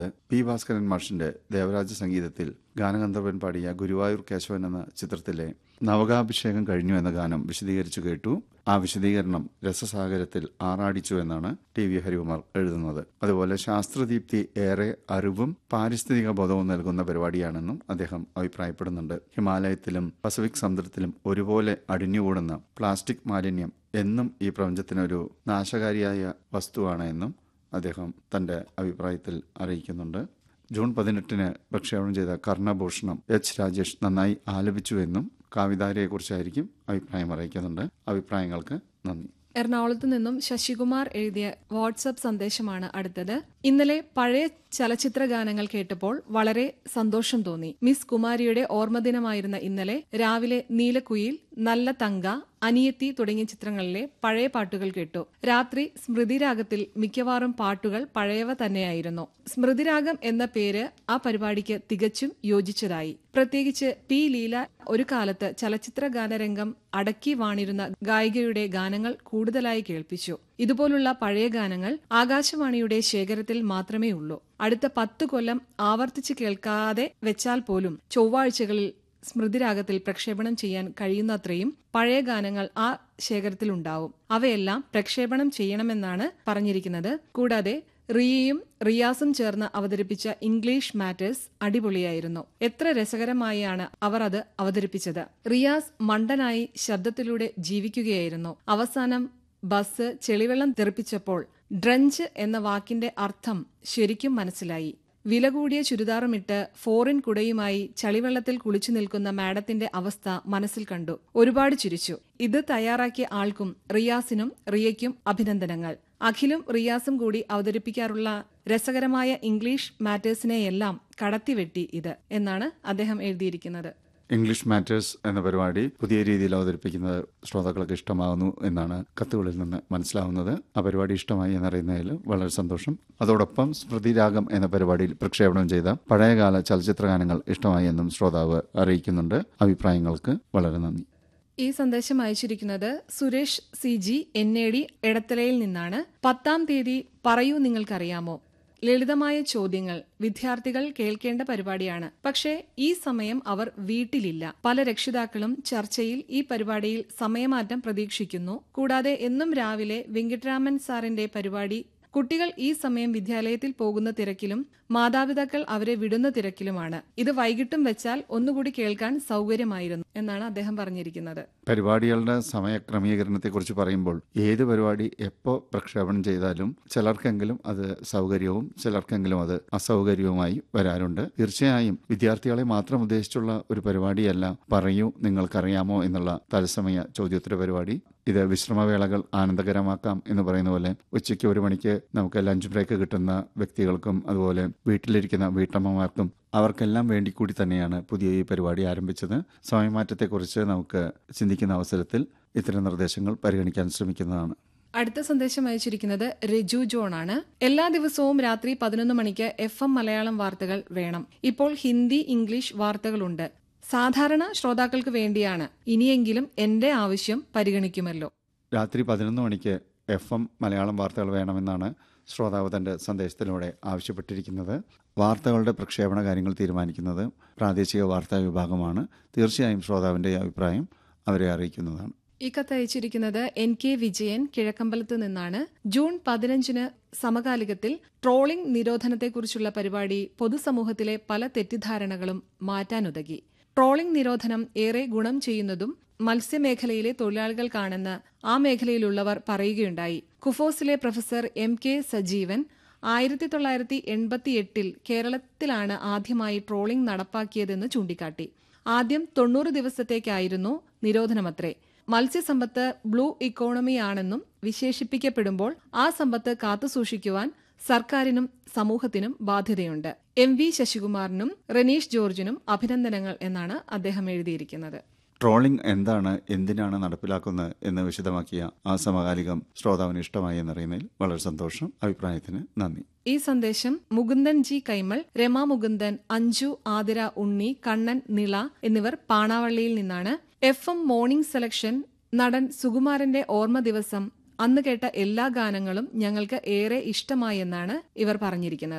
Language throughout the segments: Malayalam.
പി ഭാസ്കരൻ മാഷിന്റെ ദേവരാജ സംഗീതത്തിൽ ഗാനഗന്ധർവൻ പാടിയ ഗുരുവായൂർ കേശവൻ എന്ന ചിത്രത്തിലെ നവകാഭിഷേകം കഴിഞ്ഞു എന്ന ഗാനം വിശദീകരിച്ചു കേട്ടു ആ വിശദീകരണം രസസാഗരത്തിൽ ആറാടിച്ചു എന്നാണ് ടി വി ഹരികുമാർ എഴുതുന്നത് അതുപോലെ ശാസ്ത്രദീപ്തി ഏറെ അറിവും പാരിസ്ഥിതിക ബോധവും നൽകുന്ന പരിപാടിയാണെന്നും അദ്ദേഹം അഭിപ്രായപ്പെടുന്നുണ്ട് ഹിമാലയത്തിലും പസഫിക് സമുദ്രത്തിലും ഒരുപോലെ അടിഞ്ഞുകൂടുന്ന പ്ലാസ്റ്റിക് മാലിന്യം എന്നും ഈ പ്രപഞ്ചത്തിനൊരു നാശകാരിയായ വസ്തുവാണ് എന്നും അദ്ദേഹം തന്റെ അഭിപ്രായത്തിൽ അറിയിക്കുന്നുണ്ട് ജൂൺ പതിനെട്ടിന് പ്രക്ഷേപണം ചെയ്ത കർണഭൂഷണം എച്ച് രാജേഷ് നന്നായി ആലപിച്ചുവെന്നും കാവിധാരയെക്കുറിച്ചായിരിക്കും അഭിപ്രായം അറിയിക്കുന്നുണ്ട് അഭിപ്രായങ്ങൾക്ക് നന്ദി എറണാകുളത്ത് നിന്നും ശശികുമാർ എഴുതിയ വാട്സപ്പ് സന്ദേശമാണ് അടുത്തത് ഇന്നലെ പഴയ ചലച്ചിത്ര ഗാനങ്ങൾ കേട്ടപ്പോൾ വളരെ സന്തോഷം തോന്നി മിസ് കുമാരിയുടെ ഓർമ്മദിനമായിരുന്ന ഇന്നലെ രാവിലെ നീലക്കുയിൽ നല്ല തങ്ക അനിയത്തി തുടങ്ങിയ ചിത്രങ്ങളിലെ പഴയ പാട്ടുകൾ കേട്ടു രാത്രി സ്മൃതിരാഗത്തിൽ മിക്കവാറും പാട്ടുകൾ പഴയവ തന്നെയായിരുന്നു സ്മൃതിരാഗം എന്ന പേര് ആ പരിപാടിക്ക് തികച്ചും യോജിച്ചതായി പ്രത്യേകിച്ച് പി ലീല ഒരു കാലത്ത് ചലച്ചിത്ര ഗാനരംഗം അടക്കി വാണിരുന്ന ഗായികയുടെ ഗാനങ്ങൾ കൂടുതലായി കേൾപ്പിച്ചു ഇതുപോലുള്ള പഴയ ഗാനങ്ങൾ ആകാശവാണിയുടെ ശേഖരത്തിൽ മാത്രമേ ഉള്ളൂ അടുത്ത പത്ത് കൊല്ലം ആവർത്തിച്ച് കേൾക്കാതെ വെച്ചാൽ പോലും ചൊവ്വാഴ്ചകളിൽ സ്മൃതിരാഗത്തിൽ പ്രക്ഷേപണം ചെയ്യാൻ കഴിയുന്നത്രയും പഴയ ഗാനങ്ങൾ ആ ശേഖരത്തിലുണ്ടാവും അവയെല്ലാം പ്രക്ഷേപണം ചെയ്യണമെന്നാണ് പറഞ്ഞിരിക്കുന്നത് കൂടാതെ റിയയും റിയാസും ചേർന്ന് അവതരിപ്പിച്ച ഇംഗ്ലീഷ് മാറ്റേഴ്സ് അടിപൊളിയായിരുന്നു എത്ര രസകരമായാണ് അവർ അത് അവതരിപ്പിച്ചത് റിയാസ് മണ്ടനായി ശബ്ദത്തിലൂടെ ജീവിക്കുകയായിരുന്നു അവസാനം ബസ് ചെളിവെള്ളം തെറിപ്പിച്ചപ്പോൾ ഡ്രഞ്ച് എന്ന വാക്കിന്റെ അർത്ഥം ശരിക്കും മനസ്സിലായി വില കൂടിയ ചുരിദാറുമിട്ട് ഫോറിൻ കുടയുമായി ചളിവെള്ളത്തിൽ കുളിച്ചു നിൽക്കുന്ന മാഡത്തിന്റെ അവസ്ഥ മനസ്സിൽ കണ്ടു ഒരുപാട് ചിരിച്ചു ഇത് തയ്യാറാക്കിയ ആൾക്കും റിയാസിനും റിയയ്ക്കും അഭിനന്ദനങ്ങൾ അഖിലും റിയാസും കൂടി അവതരിപ്പിക്കാറുള്ള രസകരമായ ഇംഗ്ലീഷ് മാറ്റേഴ്സിനെയെല്ലാം കടത്തിവെട്ടി ഇത് എന്നാണ് അദ്ദേഹം എഴുതിയിരിക്കുന്നത് ഇംഗ്ലീഷ് മാറ്റേഴ്സ് എന്ന പരിപാടി പുതിയ രീതിയിൽ അവതരിപ്പിക്കുന്നത് ശ്രോതാക്കൾക്ക് ഇഷ്ടമാകുന്നു എന്നാണ് കത്തുകളിൽ നിന്ന് മനസ്സിലാവുന്നത് ആ പരിപാടി ഇഷ്ടമായി എന്നറിയുന്നതിൽ വളരെ സന്തോഷം അതോടൊപ്പം സ്മൃതിരാഗം എന്ന പരിപാടിയിൽ പ്രക്ഷേപണം ചെയ്ത പഴയകാല ചലച്ചിത്ര ഗാനങ്ങൾ ഇഷ്ടമായി എന്നും ശ്രോതാവ് അറിയിക്കുന്നുണ്ട് അഭിപ്രായങ്ങൾക്ക് വളരെ നന്ദി ഈ സന്ദേശം അയച്ചിരിക്കുന്നത് Suresh C G N A D എടത്തലയിൽ നിന്നാണ് പത്താം തീയതി പറയൂ നിങ്ങൾക്കറിയാമോ ലളിതമായ ചോദ്യങ്ങൾ വിദ്യാർത്ഥികൾ കേൾക്കേണ്ട പരിപാടിയാണ് പക്ഷേ ഈ സമയം അവർ വീട്ടിലില്ല പല രക്ഷിതാക്കളും ചർച്ചയിൽ ഈ പരിപാടിയിൽ സമയമാറ്റം പ്രതീക്ഷിക്കുന്നു കൂടാതെ എന്നും രാവിലെ വെങ്കിട്ടരാമൻ സാറിന്റെ പരിപാടി കുട്ടികൾ ഈ സമയം വിദ്യാലയത്തിൽ പോകുന്ന തിരക്കിലും മാതാപിതാക്കൾ അവരെ വിടുന്ന തിരക്കിലുമാണ് ഇത് വൈകിട്ടും വെച്ചാൽ ഒന്നുകൂടി കേൾക്കാൻ സൗകര്യമായിരുന്നു എന്നാണ് അദ്ദേഹം പറഞ്ഞിരിക്കുന്നത് പരിപാടികളുടെ സമയക്രമീകരണത്തെക്കുറിച്ച് പറയുമ്പോൾ ഏത് പരിപാടി എപ്പോൾ പ്രക്ഷേപണം ചെയ്താലും ചിലർക്കെങ്കിലും അത് സൗകര്യവും ചിലർക്കെങ്കിലും അത് അസൗകര്യവുമായി വരാറുണ്ട് തീർച്ചയായും വിദ്യാർത്ഥികളെ മാത്രം ഉദ്ദേശിച്ചുള്ള ഒരു പരിപാടിയല്ല പറയൂ നിങ്ങൾക്കറിയാമോ എന്നുള്ള തത്സമയ ചോദ്യോത്തര പരിപാടി ഇത് വിശ്രമവേളകൾ ആനന്ദകരമാക്കാം എന്ന് പറയുന്ന പോലെ ഉച്ചയ്ക്ക് ഒരു മണിക്ക് നമുക്ക് ലഞ്ച് ബ്രേക്ക് കിട്ടുന്ന വ്യക്തികൾക്കും അതുപോലെ വീട്ടിലിരിക്കുന്ന വീട്ടമ്മമാർക്കും അവർക്കെല്ലാം വേണ്ടി കൂടി തന്നെയാണ് പുതിയ ഈ പരിപാടി ആരംഭിച്ചത് സമയമാറ്റത്തെക്കുറിച്ച് നമുക്ക് ചിന്തിക്കുന്ന അവസരത്തിൽ ഇത്തരം നിർദ്ദേശങ്ങൾ പരിഗണിക്കാൻ ശ്രമിക്കുന്നതാണ് അടുത്ത സന്ദേശം അയച്ചിരിക്കുന്നത് രജു ജോൺ ആണ് എല്ലാ ദിവസവും രാത്രി പതിനൊന്ന് മണിക്ക് എഫ് എം മലയാളം വാർത്തകൾ വേണം ഇപ്പോൾ ഹിന്ദി ഇംഗ്ലീഷ് വാർത്തകളുണ്ട് സാധാരണ ശ്രോതാക്കൾക്ക് വേണ്ടിയാണ് ഇനിയെങ്കിലും എന്റെ ആവശ്യം പരിഗണിക്കുമല്ലോ രാത്രി പതിനൊന്ന് മണിക്ക് എഫ് എം മലയാളം വാർത്തകൾ വേണമെന്നാണ് ശ്രോതാവ് തന്റെ സന്ദേശത്തിലൂടെ ആവശ്യപ്പെട്ടിരിക്കുന്നത് വാർത്തകളുടെ പ്രക്ഷേപണ കാര്യങ്ങൾ തീരുമാനിക്കുന്നത് പ്രാദേശിക വാർത്താ വിഭാഗമാണ് തീർച്ചയായും ശ്രോതാവിന്റെ അഭിപ്രായം അവരെ അറിയിക്കുന്നതാണ് ഈ കത്ത് അയച്ചിരിക്കുന്നത് എൻ കെ വിജയൻ കിഴക്കമ്പലത്ത് നിന്നാണ് ജൂൺ പതിനഞ്ചിന് സമകാലികത്തിൽ ട്രോളിംഗ് നിരോധനത്തെക്കുറിച്ചുള്ള പരിപാടി പൊതുസമൂഹത്തിലെ പല തെറ്റിദ്ധാരണകളും മാറ്റാനുതകി ട്രോളിംഗ് നിരോധനം ഏറെ ഗുണം ചെയ്യുന്നതും മത്സ്യമേഖലയിലെ തൊഴിലാളികൾക്കാണെന്ന് ആ മേഖലയിലുള്ളവർ പറയുകയുണ്ടായി കുഫോസിലെ പ്രൊഫസർ എം കെ സജീവൻ ആയിരത്തി തൊള്ളായിരത്തി എൺപത്തിയെട്ടിൽ കേരളത്തിലാണ് ആദ്യമായി ട്രോളിംഗ് നടപ്പാക്കിയതെന്ന് ചൂണ്ടിക്കാട്ടി ആദ്യം തൊണ്ണൂറ് ദിവസത്തേക്കായിരുന്നു നിരോധനമത്രേ മത്സ്യസമ്പത്ത് ബ്ലൂ ഇക്കോണമിയാണെന്നും വിശേഷിപ്പിക്കപ്പെടുമ്പോൾ ആ സമ്പത്ത് കാത്തുസൂക്ഷിക്കുവാൻ സർക്കാരിനും സമൂഹത്തിനും ബാധ്യതയുണ്ട് എം വി ശശികുമാറിനും റനീഷ് ജോർജിനും അഭിനന്ദനങ്ങൾ എന്നാണ് അദ്ദേഹം എഴുതിയിരിക്കുന്നത് ട്രോളിംഗ് എന്താണ് എന്തിനാണ് നടപ്പിലാക്കുന്നത് എന്ന് വിശദമാക്കിയ ആ സമകാലികം ശ്രോതാവിന് ഇഷ്ടമായി എന്നറിയുന്നതിൽ വളരെ സന്തോഷം അഭിപ്രായത്തിന് നന്ദി ഈ സന്ദേശം മുകുന്ദൻ ജി കൈമൾ രമ മുകുന്ദൻ അഞ്ജു ആതിര ഉണ്ണി കണ്ണൻ നിള എന്നിവർ പാണാവള്ളിയിൽ നിന്നാണ് എഫ് എം മോർണിംഗ് സെലക്ഷൻ നടൻ സുകുമാരന്റെ ഓർമ്മ ദിവസം അന്ന് കേട്ട എല്ലാ ഗാനങ്ങളും ഞങ്ങൾക്ക് ഏറെ ഇഷ്ടമായി എന്നാണ് ഇവർ പറഞ്ഞിരിക്കുന്നത്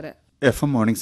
എഫ് എം മോർണിംഗ്